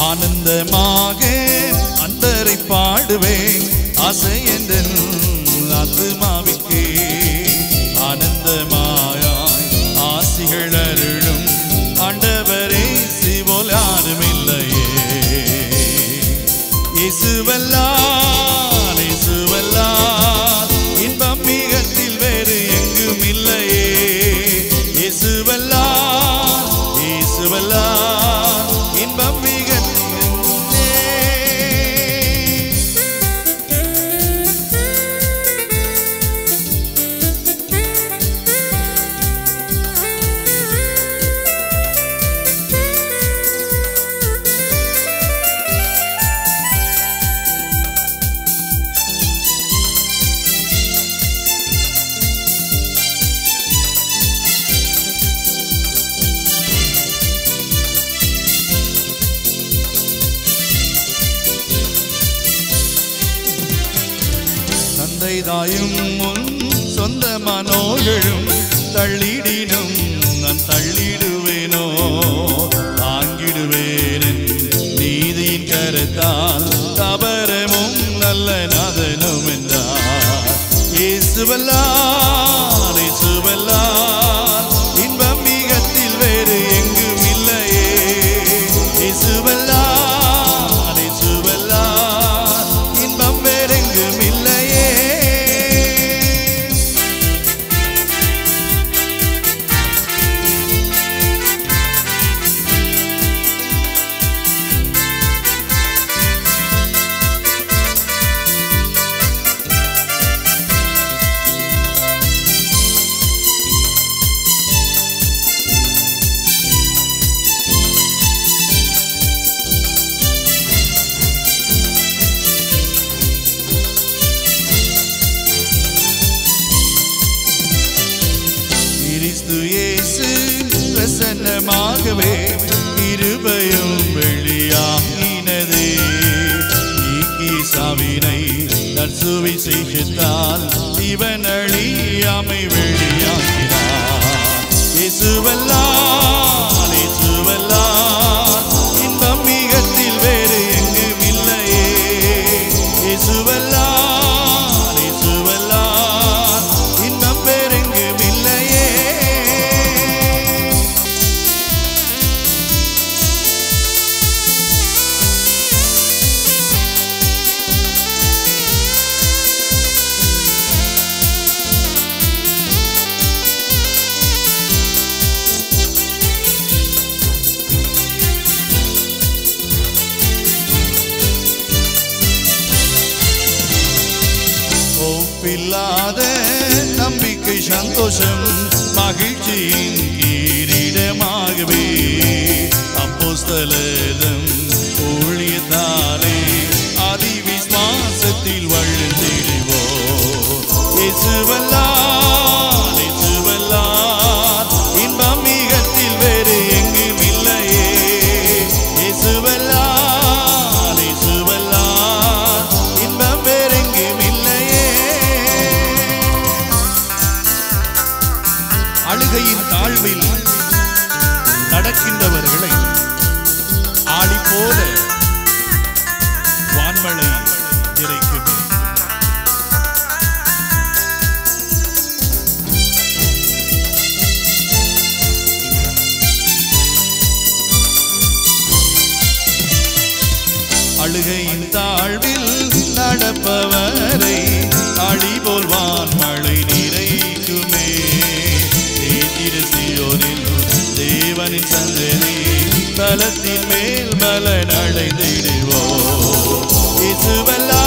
ஆனந்தமாக அன்பரை பாடுவேன் ஆசை என்ற ஆத்துமாவிற்கே ஆனந்தமாயாய் ஆசிகள் அருளும் ஆண்டவரே சிவோல் யாரும் இல்லையே இசுவல்லார் இசுவல்லார் இன்பம் மிகத்தில் வேறு எங்கும் இல்லையே இசுவல்லார் இசுவல்லார் இன்பம் மிகத்தில் எங்குமே. தந்தை தாயும் உன் சொந்த மனோகளும் தள்ளிடினும் நான் தள்ளிடுவேனோ தாங்கிடுவேன் என் நீதியின் கருத்தால் தபரமும் நல்ல நதனும் என்றார் இயேசுவல்லார் இயேசுவல்லார் இன்பம் மிகத்தில் வேறு எங்கும் இல்லையே இயேசுவல்லார் இயேசுவல்லார் இன்பம் வேறெங்கும் இல்லையே கிறிஸ்து இயேசு பிரசன்னமாகவே இருபயம் வெளியாகினதே நீக்கி சாவினை நற்சுவை செய்தால் இவன் அழியாமை வெளியாகிறார் இயேசுவல்லார் இயேசுவல்லார் இன்பம் மிகத்தில் வேறு எங்கும் இல்லையே இயேசுவல்லார் இயேசுவல்லார் இன்பம் வேறெங்கும் இல்லையே ஒப்பில்லாத நம்பிக்கை சந்தோஷம் மகிழ்ச்சியின் கீரிடமாகவே அப்போஸ்தலரும் ஊழியத்தாலே அதி விசுவாசத்தில் வழுந்திடுவோ இயேசுவல்லார் இயேசுவல்லார் இன்பம் மிகத்தில் வேறு எங்கும் இல்லையே இயேசுவல்லார் இயேசுவல்லார் இன்பம் வேறெங்கும் இல்லையே அழுகையின் தாழ்வில் நடக்கின்றவர்களை ஆளி போல வான்மழை இறைக்குமே அழுகையின் தாழ்வில் நடப்பவரை அழி போல் வான்மழை நிறைக்குமே தேத்திரு சியோனில் தேவனின் சந்ததி பலத்தின் மேல் பலன் அடைந்திடுவோ இசுவல்லா